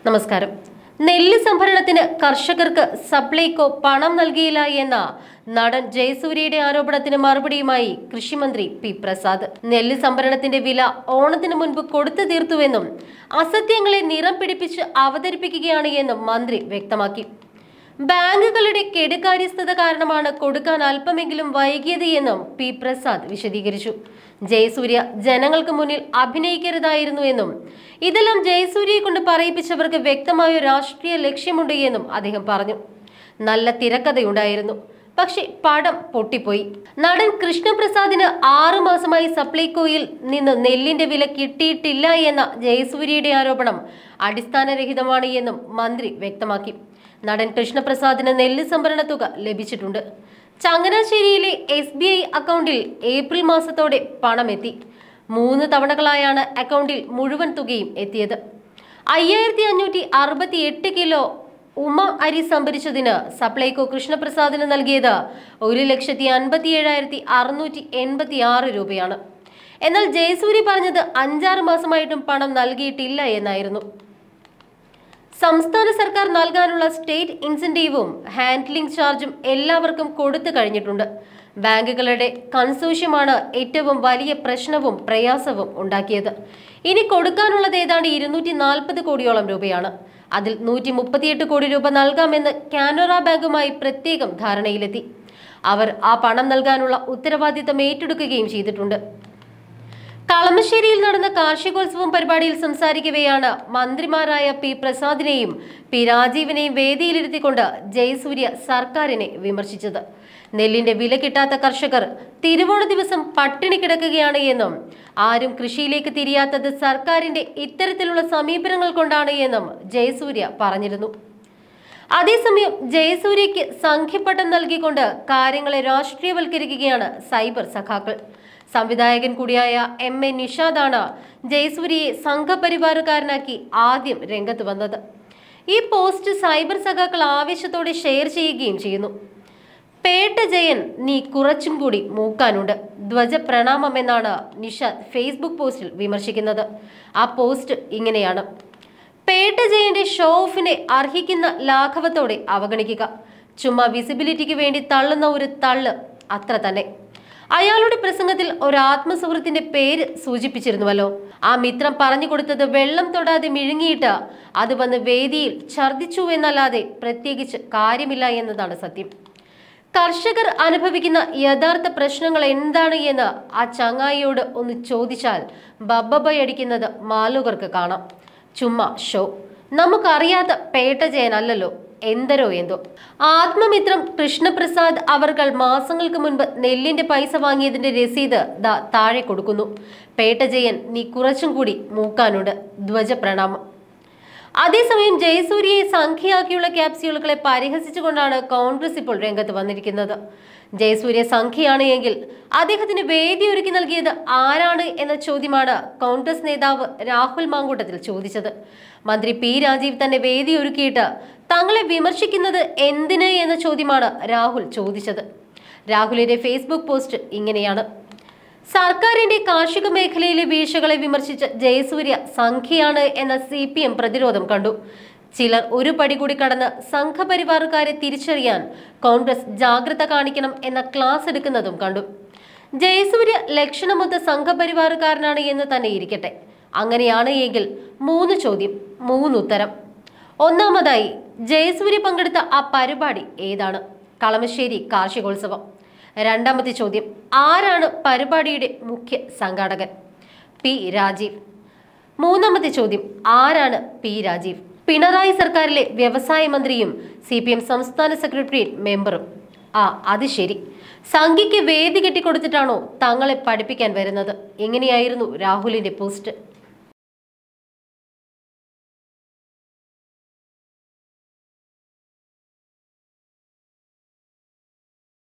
നമസ്കാരം നെല്ല് സംഭരണത്തിന് കർഷകർക്ക് സപ്ലൈകോ പണം നൽകിയില്ല എന്ന നടൻ ജയസൂര്യയുടെ ആരോപണത്തിന് മറുപടിയുമായി കൃഷിമന്ത്രി പി പ്രസാദ് നെല്ല് സംഭരണത്തിന്റെ വില ഓണത്തിന് മുൻപ് കൊടുത്തു തീർത്തുവെന്നും അസത്യങ്ങളെ നിറം പിടിപ്പിച്ച് അവതരിപ്പിക്കുകയാണ് എന്നും മന്ത്രി വ്യക്തമാക്കി ബാങ്കുകളുടെ കെടുകാര്യസ്ഥത കാരണമാണ് കൊടുക്കാൻ അല്പമെങ്കിലും വൈകിയത് എന്നും പി പ്രസാദ് വിശദീകരിച്ചു ജയസൂര്യ ജനങ്ങൾക്ക് മുന്നിൽ അഭിനയിക്കരുതായിരുന്നു എന്നും ഇതെല്ലാം ജയസൂര്യയെ കൊണ്ട് പറയിപ്പിച്ചവർക്ക് വ്യക്തമായ രാഷ്ട്രീയ ലക്ഷ്യമുണ്ട് എന്നും അദ്ദേഹം പറഞ്ഞു നല്ല തിരക്കഥയുണ്ടായിരുന്നു പക്ഷെ പടം പൊട്ടിപ്പോയി നടൻ കൃഷ്ണപ്രസാദിന് ആറു മാസമായി സപ്ലൈകോയിൽ നിന്ന് നെല്ലിന്റെ വില കിട്ടിയിട്ടില്ല എന്ന ജയസൂര്യയുടെ ആരോപണം അടിസ്ഥാനരഹിതമാണ് എന്നും മന്ത്രി വ്യക്തമാക്കി നടൻ കൃഷ്ണപ്രസാദിന് നെല്ല് സംഭരണ തുക ലഭിച്ചിട്ടുണ്ട് ചങ്ങനാശ്ശേരിയിലെ എസ് ബി ഐ അക്കൗണ്ടിൽ ഏപ്രിൽ മാസത്തോടെ പണമെത്തി മൂന്ന് തവണകളായാണ് അക്കൗണ്ടിൽ മുഴുവൻ തുകയും എത്തിയത് അയ്യായിരത്തി അഞ്ഞൂറ്റി അറുപത്തി എട്ട് കിലോ ഉമ അരി സംഭരിച്ചതിന് സപ്ലൈകോ കൃഷ്ണപ്രസാദിന് നൽകിയത് ഒരു ലക്ഷത്തി അൻപത്തി ഏഴായിരത്തി അറുന്നൂറ്റി എൺപത്തി ആറ് രൂപയാണ് എന്നാൽ ജയസൂരി പറഞ്ഞത് അഞ്ചാറ് മാസമായിട്ടും പണം നൽകിയിട്ടില്ല എന്നായിരുന്നു സംസ്ഥാന സർക്കാർ നൽകാനുള്ള സ്റ്റേറ്റ് ഇൻസെന്റീവും ഹാൻഡ്ലിംഗ് ചാർജും എല്ലാവർക്കും കൊടുത്തു കഴിഞ്ഞിട്ടുണ്ട് ബാങ്കുകളുടെ കൺസോഷ്യമാണ് ഏറ്റവും വലിയ പ്രശ്നവും പ്രയാസവും ഉണ്ടാക്കിയത് ഇനി കൊടുക്കാനുള്ളത് ഏതാണ്ട് ഇരുന്നൂറ്റി നാൽപ്പത് കോടിയോളം രൂപയാണ് അതിൽ നൂറ്റി മുപ്പത്തിയെട്ട് കോടി രൂപ നൽകാമെന്ന് കാനറ ബാങ്കുമായി പ്രത്യേകം ധാരണയിലെത്തി അവർ ആ പണം നൽകാനുള്ള ഉത്തരവാദിത്തം ഏറ്റെടുക്കുകയും ചെയ്തിട്ടുണ്ട് കളമശ്ശേരിയിൽ നടന്ന കാർഷികോത്സവം പരിപാടിയിൽ സംസാരിക്കവെയാണ് മന്ത്രിമാരായ പി പ്രസാദിനെയും പി രാജീവിനെയും വേദിയിലിരുത്തിക്കൊണ്ട് ജയസൂര്യ സർക്കാരിനെ വിമർശിച്ചത് നെല്ലിന്റെ വില കിട്ടാത്ത കർഷകർ തിരുവോണ ദിവസം പട്ടിണി കിടക്കുകയാണ് എന്നും ആരും കൃഷിയിലേക്ക് തിരിയാത്തത് സർക്കാരിന്റെ ഇത്തരത്തിലുള്ള സമീപനങ്ങൾ കൊണ്ടാണ് എന്നും ജയസൂര്യ പറഞ്ഞിരുന്നു അതേസമയം ജയസൂര്യയ്ക്ക് സംഖ്യപ്പട്ടം നൽകിക്കൊണ്ട് കാര്യങ്ങളെ രാഷ്ട്രീയവൽക്കരിക്കുകയാണ് സൈബർ സഖാക്കൾ സംവിധായകൻ കൂടിയായ എം എ നിഷാദാണ് ജയസൂര്യയെ സംഘപരിവാറുകാരനാക്കി ആദ്യം രംഗത്ത് വന്നത് ഈ പോസ്റ്റ് സൈബർ സഖാക്കൾ ആവേശത്തോടെ ഷെയർ ചെയ്യുകയും ചെയ്യുന്നു പേട്ട ജയൻ നീ കുറച്ചും കൂടി മൂക്കാനുണ്ട് ധ്വജ പ്രണാമം എന്നാണ് നിഷാദ് ഫേസ്ബുക്ക് പോസ്റ്റിൽ വിമർശിക്കുന്നത് ആ പോസ്റ്റ് ഇങ്ങനെയാണ് പേട്ട ജയന്റെ ഷോ ഓഫിനെ അർഹിക്കുന്ന ലാഘവത്തോടെ അവഗണിക്കുക ചുമ്മാ വിസിബിലിറ്റിക്ക് വേണ്ടി തള്ളുന്ന ഒരു തള്ള് അത്ര തന്നെ അയാളുടെ പ്രസംഗത്തിൽ ഒരു ആത്മസുഹൃത്തിന്റെ പേര് സൂചിപ്പിച്ചിരുന്നുവല്ലോ ആ മിത്രം പറഞ്ഞു കൊടുത്തത് വെള്ളം തൊടാതെ മിഴുങ്ങിയിട്ട് അത് വന്ന് വേദിയിൽ ഛർദിച്ചു എന്നല്ലാതെ പ്രത്യേകിച്ച് കാര്യമില്ല എന്നതാണ് സത്യം കർഷകർ അനുഭവിക്കുന്ന യഥാർത്ഥ പ്രശ്നങ്ങൾ എന്താണ് എന്ന് ആ ചങ്ങായിയോട് ഒന്ന് ചോദിച്ചാൽ ബബ്ബബൈ അടിക്കുന്നത് മാലുകർക്ക് കാണാം ചുമ്മാ ഷോ നമുക്കറിയാത്ത പേട്ട ജയനല്ലല്ലോ എന്തരോ എന്തോ ആത്മമിത്രം കൃഷ്ണപ്രസാദ് അവർകൾ മാസങ്ങൾക്ക് മുൻപ് നെല്ലിന്റെ പൈസ വാങ്ങിയതിന്റെ രസീത് ദാ താഴെ കൊടുക്കുന്നു പേട്ട ജയൻ നീ കുറച്ചും കൂടി മൂക്കാനുണ്ട് ധ്വജ പ്രണാമം അതേസമയം ജയസൂര്യയെ സംഖ്യയാക്കിയുള്ള ക്യാപ്സ്യൂളുകളെ പരിഹസിച്ചുകൊണ്ടാണ് കോൺഗ്രസ് ഇപ്പോൾ രംഗത്ത് വന്നിരിക്കുന്നത് ജയസൂര്യ സംഖ്യയാണ് എങ്കിൽ അദ്ദേഹത്തിന് വേദി ഒരുക്കി നൽകിയത് ആരാണ് എന്ന ചോദ്യമാണ് കോൺഗ്രസ് നേതാവ് രാഹുൽ മാങ്കൂട്ടത്തിൽ ചോദിച്ചത് മന്ത്രി പി രാജീവ് തന്നെ വേദി ഒരുക്കിയിട്ട് തങ്ങളെ വിമർശിക്കുന്നത് എന്തിന് എന്ന ചോദ്യമാണ് രാഹുൽ ചോദിച്ചത് രാഹുലിന്റെ ഫേസ്ബുക്ക് പോസ്റ്റ് ഇങ്ങനെയാണ് സർക്കാരിന്റെ കാർഷിക മേഖലയിലെ വീഴ്ചകളെ വിമർശിച്ച ജയസൂര്യ സംഖ്യയാണ് എന്ന സി പി എം പ്രതിരോധം കണ്ടു ചിലർ ഒരു പടി കൂടി കടന്ന് സംഘപരിവാറുകാരെ തിരിച്ചറിയാൻ കോൺഗ്രസ് ജാഗ്രത കാണിക്കണം എന്ന ക്ലാസ് എടുക്കുന്നതും കണ്ടു ജയസൂര്യ ലക്ഷണമൊത്ത സംഘപരിവാറുകാരനാണ് എന്ന് തന്നെ ഇരിക്കട്ടെ അങ്ങനെയാണ് എങ്കിൽ മൂന്ന് ചോദ്യം മൂന്നുത്തരം ഒന്നാമതായി ജയസൂര്യ പങ്കെടുത്ത ആ പരിപാടി ഏതാണ് കളമശ്ശേരി കാർഷികോത്സവം രണ്ടാമത്തെ ചോദ്യം ആരാണ് പരിപാടിയുടെ മുഖ്യ സംഘാടകൻ പി രാജീവ് മൂന്നാമത്തെ ചോദ്യം ആരാണ് പി രാജീവ് പിണറായി സർക്കാരിലെ വ്യവസായ മന്ത്രിയും സി പി എം സംസ്ഥാന സെക്രട്ടേറിയറ്റ് മെമ്പറും ആ അത് ശരി സംഘിക്ക് വേദി കെട്ടിക്കൊടുത്തിട്ടാണോ തങ്ങളെ പഠിപ്പിക്കാൻ വരുന്നത് എങ്ങനെയായിരുന്നു രാഹുലിന്റെ പോസ്റ്റ്